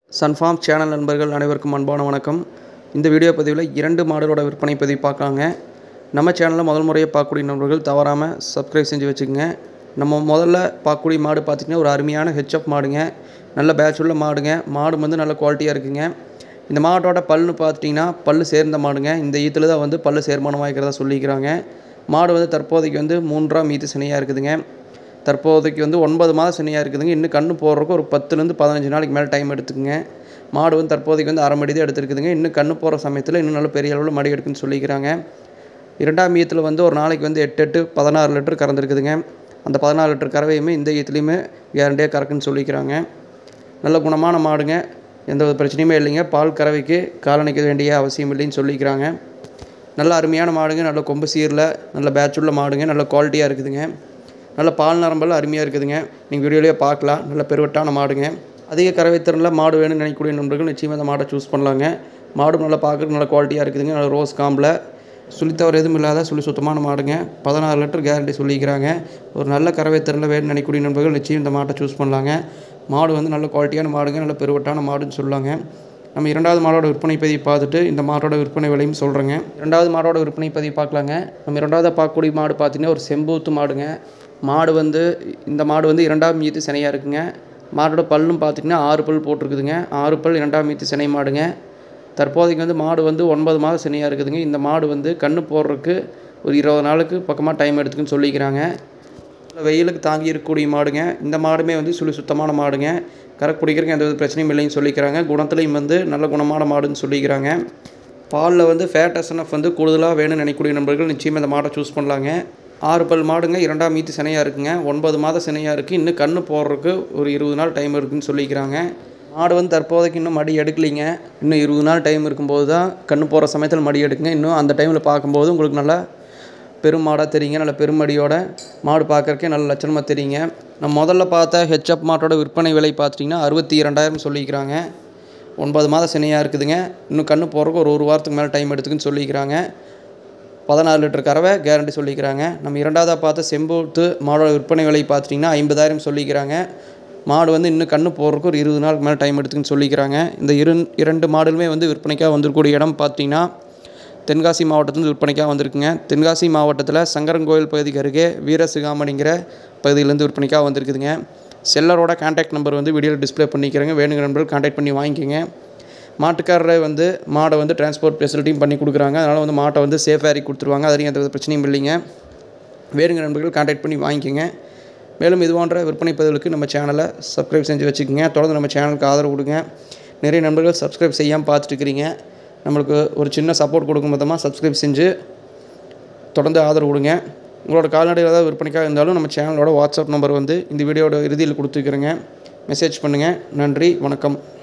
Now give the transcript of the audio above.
சன்ஃபார்ம் channel நண்பர்கள் அனைவருக்கும் அன்பான வணக்கம் இந்த வீடியோ பதிவில் இரண்டு மாடுகளோட விற்பனை பதிவு பார்க்கலாங்க நம்ம சேனலில் முதல் முறையாக பார்க்கக்கூடிய நண்பர்கள் தவறாமல் சப்ஸ்கிரைப் செஞ்சு வச்சுக்கோங்க நம்ம முதல்ல பார்க்கக்கூடிய மாடு பார்த்திங்கன்னா ஒரு அருமையான ஹெச்எப் மாடுங்க நல்ல பேட்ச் உள்ள மாடுங்க மாடு வந்து நல்ல குவாலிட்டியாக இருக்குங்க இந்த மாட்டோட பல்லுன்னு பார்த்துட்டிங்கன்னா பல்லு சேர்ந்த மாடுங்க இந்த ஈத்தில் தான் வந்து பல்லு சேர்மானமாகிறதா சொல்லிக்கிறாங்க மாடு வந்து தற்போதைக்கு வந்து மூன்றாம் ஈத்து சினையாக இருக்குதுங்க தற்போதைக்கு வந்து ஒன்பது மாதம் சினையாக இருக்குதுங்க இன்னும் கண்ணு போடுறதுக்கு ஒரு பத்துலேருந்து பதினஞ்சு நாளைக்கு மேலே டைம் எடுத்துக்குங்க மாடு வந்து தற்போதைக்கு வந்து அரை மடி தான் எடுத்துருக்குதுங்க இன்னும் கண்ணு போகிற சமயத்தில் இன்னும் நல்ல பெரிய அளவில் மடி எடுக்குன்னு சொல்லிக்கிறாங்க இரண்டாம் ஈத்தில் வந்து ஒரு நாளைக்கு வந்து எட்டு எட்டு பதினாறு லிட்டர் கறந்துருக்குதுங்க அந்த பதினாறு லிட்டர் கறவையுமே இந்த ஈத்துலேயுமே கேரண்டியாக கறக்குன்னு சொல்லிக்கிறாங்க நல்ல குணமான மாடுங்க எந்த ஒரு பிரச்சனையுமே இல்லைங்க பால் கறவைக்கு காலணிக்க வேண்டிய அவசியம் இல்லைன்னு சொல்லிக்கிறாங்க நல்ல அருமையான மாடுங்க நல்ல கொம்பு சீரில் நல்ல பேட்ச் உள்ள மாடுங்க நல்ல குவாலிட்டியாக இருக்குதுங்க நல்ல பால் நரம்பெல்லாம் அருமையாக இருக்குதுங்க நீங்கள் வீடியோலேயே பார்க்கலாம் நல்ல பெருவட்டான மாடுங்க அதிக கறவை திறனில் மாடு வேணும்னு நினைக்கக்கூடிய நண்பர்கள் நிச்சயமாக இந்த மாடை சூஸ் பண்ணலாங்க மாடும் நல்லா பார்க்குறதுக்கு நல்ல குவாலிட்டியாக இருக்குதுங்க நல்ல ரோஸ் காம்பில் சுழித்தவர் எதுவும் இல்லாத சுழி சுத்தமான மாடுங்க பதினாறு லிட்டர் கேரண்டி சொல்லிக்கிறாங்க ஒரு நல்ல கறவை திறனில் வேணும்னு நினைக்கக்கூடிய நண்பர்கள் நிச்சயம் இந்த மாட்டை சூஸ் பண்ணலாங்க மாடு வந்து நல்ல குவாலிட்டியான மாடுங்க நல்ல பெருவட்டான மாடுன்னு சொல்லாங்க நம்ம இரண்டாவது மாடோட விற்பனை பதிவு பார்த்துட்டு இந்த மாட்டோட விற்பனை விலையும் சொல்கிறேங்க ரெண்டாவது மாடோட விற்பனை பதிவு பார்க்கலாங்க நம்ம இரண்டாவது பார்க்கக்கூடிய மாடு பார்த்தீங்கன்னா ஒரு செம்பூத்து மாடுங்க மாடு வந்து இந்த மாடு வந்து இரண்டாம் மீத்து சினையாக இருக்குங்க மாடோட பல்லும் பார்த்திங்கன்னா ஆறு பல் போட்டிருக்குதுங்க ஆறு பல் இரண்டாம் மீத்து சினை மாடுங்க தற்போதைக்கு வந்து மாடு வந்து ஒன்பது மாதம் சினையாக இருக்குதுங்க இந்த மாடு வந்து கன்று போடுறதுக்கு ஒரு இருபது நாளுக்கு பக்கமாக டைம் எடுத்துக்குன்னு சொல்லிக்கிறாங்க வெயிலுக்கு தாங்கி இருக்கக்கூடிய மாடுங்க இந்த மாடுமே வந்து சுழி சுத்தமான மாடுங்க கறக்கு பிடிக்கிறதுக்கு எந்த வித பிரச்சனையும் இல்லைன்னு சொல்லிக்கிறாங்க குணத்துலையும் வந்து நல்ல குணமான மாடுன்னு சொல்லிக்கிறாங்க பாலில் வந்து ஃபேட் எஸ்என்எஃப் வந்து கூடுதலாக வேணும்னு நினைக்கக்கூடிய நண்பர்கள் நிச்சயமாக இந்த மாடை சூஸ் பண்ணலாங்க ஆறு பல் மாடுங்க இரண்டாம் மீத்து சினையாக இருக்குங்க ஒன்பது மாதம் சினையாக இருக்குது இன்னும் கன்று போடுறதுக்கு ஒரு இருபது நாள் டைம் இருக்குதுன்னு சொல்லிக்கிறாங்க மாடு வந்து தற்போதைக்கு இன்னும் மடி எடுக்கலைங்க இன்னும் இருபது நாள் டைம் இருக்கும்போது தான் கன்று போகிற சமயத்தில் மடி எடுக்குங்க இன்னும் அந்த டைமில் பார்க்கும்போது உங்களுக்கு நல்லா பெரும் மாடாக தெரியுங்க நல்ல பெருமடியோட மாடு பார்க்குறக்கே நல்ல லட்சணமாக தெரியுங்க நம்ம முதல்ல பார்த்த ஹெச்அப் மாட்டோட விற்பனை விலை பார்த்துட்டிங்கன்னா அறுபத்தி இரண்டாயிரம் சொல்லிக்கிறாங்க ஒன்பது மாதம் சினையாக இருக்குதுங்க இன்னும் கன்று போகிறதுக்கு ஒரு ஒரு வாரத்துக்கு மேலே டைம் எடுத்துக்குன்னு சொல்லிக்கிறாங்க பதினாறு லிட்டர் கறவை கேரண்டி சொல்லிக்கிறாங்க நம்ம இரண்டாவதாக பார்த்த செம்பூத்து மாடோட விற்பனை விலை பார்த்துட்டிங்கன்னா ஐம்பதாயிரம் சொல்லிக்கிறாங்க மாடு வந்து இன்னும் கன்று போடுறதுக்கு ஒரு இருபது நாளுக்கு மேலே டைம் எடுத்துக்குன்னு சொல்லிக்கிறாங்க இந்த இரு இரண்டு மாடுலுமே வந்து விற்பனைக்காக வந்திருக்கக்கூடிய இடம் பார்த்தீங்கன்னா தென்காசி மாவட்டத்துலேருந்து விற்பனைக்காக வந்திருக்குங்க தென்காசி மாவட்டத்தில் சங்கரன்கோயில் பகுதிக்கு அருகே வீரசிகாமணிங்கிற பகுதியிலேருந்து விற்பனைக்காக வந்திருக்குதுங்க செல்லரோட கான்டாக்ட் நம்பர் வந்து வீடியோவில் டிஸ்பிளே பண்ணிக்கிறேங்க வேணுங்கிற நம்பர்கள் கான்டாக்ட் பண்ணி வாங்கிக்கோங்க மாட்டுக்காரரை வந்து மாடை வந்து டிரான்ஸ்போர்ட் ஃபெசிலிட்டியும் பண்ணி கொடுக்குறாங்க அதனால் வந்து மாட்டை வந்து சேஃப் ஏறி கொடுத்துருவாங்க அதுலேயும் எந்த வித பிரச்சனையும் இல்லைங்க வேணுங்கிற நண்பர்கள் கான்டாக்ட் பண்ணி வாங்கிக்கோங்க மேலும் இது போன்ற விற்பனை பதிவுகளுக்கு நம்ம சேனலை சப்ஸ்கிரைப் செஞ்சு வச்சுக்கோங்க தொடர்ந்து நம்ம சேனலுக்கு ஆதரவு கொடுங்க நிறைய நண்பர்கள் சப்ஸ்கிரைப் செய்யாமல் பார்த்துட்டு இருக்கிறீங்க நம்மளுக்கு ஒரு சின்ன சப்போர்ட் கொடுக்கும் விதமாக சப்ஸ்கிரைப் செஞ்சு தொடர்ந்து ஆதரவு கொடுங்க உங்களோட கால்நடை ஏதாவது விற்பனைக்காக இருந்தாலும் நம்ம சேனலோட வாட்ஸ்அப் நம்பர் வந்து இந்த வீடியோட இறுதியில் கொடுத்துருக்குறேங்க மெசேஜ் பண்ணுங்கள் நன்றி வணக்கம்